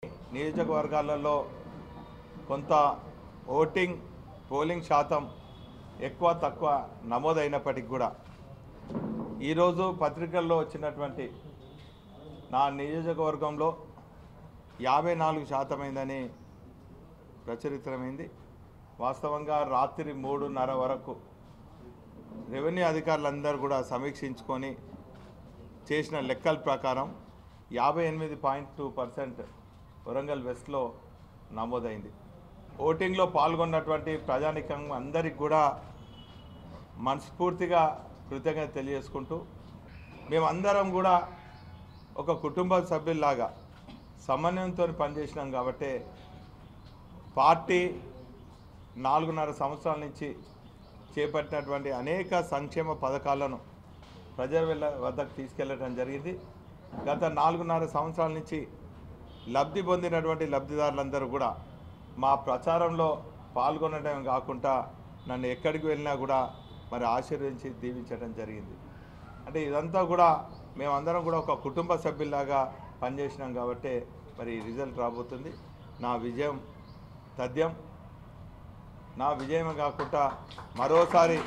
నియోజకవర్గాలలో కొంత voting polling శాతం ఎక్కువ తక్కువ నమోదైనప్పటికీ కూడా ఈరోజు పత్రికల్లో వచ్చినటువంటి నా నియోజకవర్గంలో యాభై నాలుగు శాతమైందని ప్రచురితమైంది వాస్తవంగా రాత్రి మూడున్నర వరకు రెవెన్యూ అధికారులందరూ కూడా సమీక్షించుకొని చేసిన లెక్కల ప్రకారం యాభై ఎనిమిది పాయింట్ టూ పర్సెంట్ వరంగల్ వెస్ట్లో నమోదైంది ఓటింగ్లో పాల్గొన్నటువంటి ప్రజానికం అందరికి కూడా మనస్ఫూర్తిగా కృతజ్ఞత తెలియజేసుకుంటూ మేమందరం కూడా ఒక కుటుంబ సభ్యుల్లాగా సమన్వయంతో పనిచేసినాం కాబట్టి పార్టీ నాలుగున్నర సంవత్సరాల నుంచి చేపట్టినటువంటి అనేక సంక్షేమ పథకాలను ప్రజల వెళ్ళ వద్దకు తీసుకెళ్లడం జరిగింది గత నాలుగున్నర సంవత్సరాల నుంచి లబ్ధి పొందినటువంటి లబ్ధిదారులందరూ కూడా మా ప్రచారంలో పాల్గొనడం కాకుండా నన్ను ఎక్కడికి వెళ్ళినా కూడా మరి ఆశీర్వదించి దీవించడం జరిగింది అంటే ఇదంతా కూడా మేమందరం కూడా ఒక కుటుంబ సభ్యుల్లాగా పనిచేసినాం కాబట్టి మరి ఈ రిజల్ట్ రాబోతుంది నా విజయం తథ్యం నా విజయం కాకుండా మరోసారి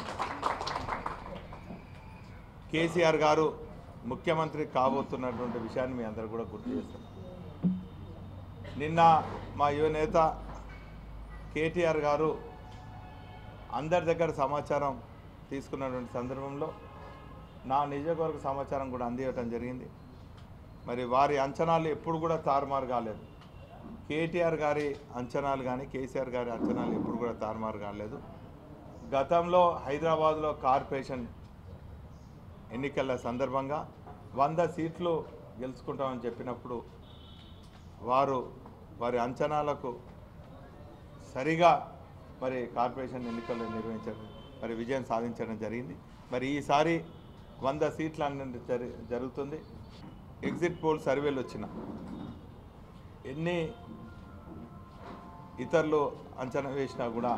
కేసీఆర్ గారు ముఖ్యమంత్రి కాబోతున్నటువంటి విషయాన్ని మీ అందరూ కూడా గుర్తు చేస్తాం నిన్న మా యువనేత కేటీఆర్ గారు అందరి దగ్గర సమాచారం తీసుకున్నటువంటి సందర్భంలో నా నియోజకవర్గ సమాచారం కూడా అందివ్వటం జరిగింది మరి వారి అంచనాలు ఎప్పుడు కూడా తారుమారు కాలేదు కేటీఆర్ గారి అంచనాలు కానీ కేసీఆర్ గారి అంచనాలు ఎప్పుడు కూడా తారుమారు కాలేదు గతంలో హైదరాబాద్లో కార్పొరేషన్ ఎన్నికల సందర్భంగా వంద సీట్లు గెలుచుకుంటామని చెప్పినప్పుడు వారు వారి అంచనాలకు సరిగా మరి కార్పొరేషన్ ఎన్నికలు నిర్వహించడం మరి విజయం సాధించడం జరిగింది మరి ఈసారి వంద సీట్లు అన్నది జరి జరుగుతుంది ఎగ్జిట్ పోల్ సర్వేలు వచ్చిన ఎన్ని ఇతరులు అంచనా వేసినా కూడా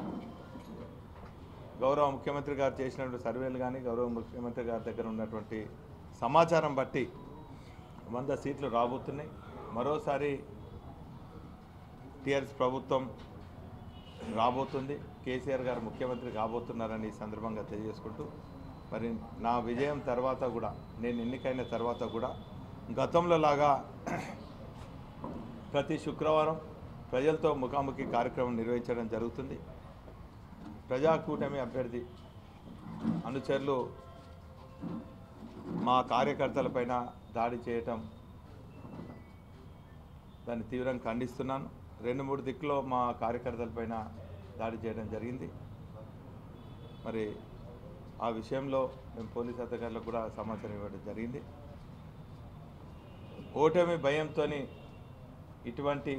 గౌరవ ముఖ్యమంత్రి గారు చేసినటువంటి సర్వేలు కానీ గౌరవ ముఖ్యమంత్రి గారి దగ్గర ఉన్నటువంటి సమాచారం బట్టి వంద సీట్లు రాబోతున్నాయి మరోసారి టీఆర్ఎస్ ప్రభుత్వం రాబోతుంది కేసీఆర్ గారు ముఖ్యమంత్రి కాబోతున్నారని ఈ సందర్భంగా తెలియజేసుకుంటూ మరి నా విజయం తర్వాత కూడా నేను ఎన్నికైన తర్వాత కూడా గతంలో లాగా ప్రతి శుక్రవారం ప్రజలతో ముఖాముఖి కార్యక్రమం నిర్వహించడం జరుగుతుంది ప్రజా కూటమి అభ్యర్థి అనుచరులు మా కార్యకర్తలపైన దాడి చేయటం దాన్ని తీవ్రంగా ఖండిస్తున్నాను రెండు మూడు దిక్కులో మా కార్యకర్తలపైన దాడి చేయడం జరిగింది మరి ఆ విషయంలో మేము పోలీస్ అధికారులకు కూడా సమాచారం ఇవ్వడం జరిగింది ఓటమి భయంతో ఇటువంటి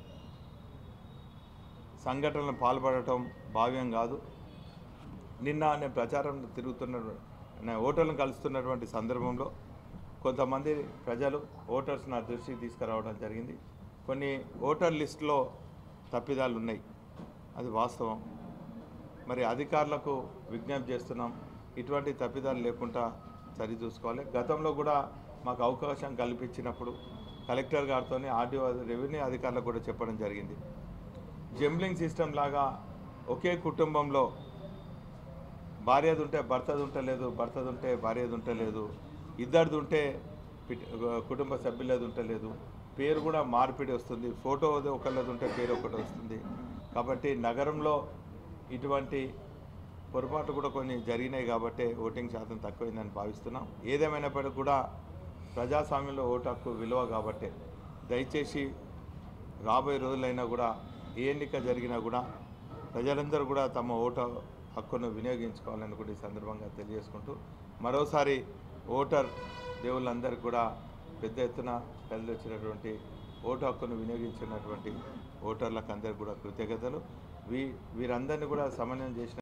సంఘటనలు పాల్పడటం భావ్యం కాదు నిన్న నేను ప్రచారం తిరుగుతున్న నేను ఓటర్లను కలుస్తున్నటువంటి సందర్భంలో కొంతమంది ప్రజలు ఓటర్స్ నా దృష్టికి తీసుకురావడం జరిగింది కొన్ని ఓటర్ లిస్టులో తప్పిదాలు ఉన్నాయి అది వాస్తవం మరి అధికారులకు విజ్ఞప్తి చేస్తున్నాం ఇటువంటి తప్పిదాలు లేకుండా సరిచూసుకోవాలి గతంలో కూడా మాకు అవకాశం కల్పించినప్పుడు కలెక్టర్ గారితో ఆర్డీఓ రెవెన్యూ అధికారులకు కూడా చెప్పడం జరిగింది జంబ్లింగ్ సిస్టమ్ లాగా ఒకే కుటుంబంలో భార్యది ఉంటే భర్తది ఉంటలేదు భర్తది ఉంటే భార్యది ఉంటలేదు ఇద్దరిది ఉంటే పిట్- కుటుంబ సభ్యులది ఉంటలేదు పేరు కూడా మార్పిడి వస్తుంది ఫోటో ఒకళ్ళది ఉంటే పేరు ఒకటి వస్తుంది కాబట్టి నగరంలో ఇటువంటి పొరపాటు కూడా కొన్ని జరిగినాయి కాబట్టి ఓటింగ్ శాతం తక్కువైందని భావిస్తున్నాం ఏదేమైనప్పటికీ కూడా ప్రజాస్వామ్యంలో ఓటు హక్కు విలువ కాబట్టి దయచేసి రాబోయే రోజులైనా కూడా ఏ ఎన్నిక జరిగినా కూడా ప్రజలందరూ కూడా తమ ఓటు హక్కును వినియోగించుకోవాలని కూడా ఈ సందర్భంగా తెలియజేసుకుంటూ మరోసారి ఓటర్ దేవుళ్ళందరికీ కూడా పెద్ద ఎత్తున కలిసి వచ్చినటువంటి ఓటు హక్కును వినియోగించినటువంటి ఓటర్లకు అందరికీ కూడా కృతజ్ఞతలు వీ వీరందరినీ కూడా సమన్వయం చేసిన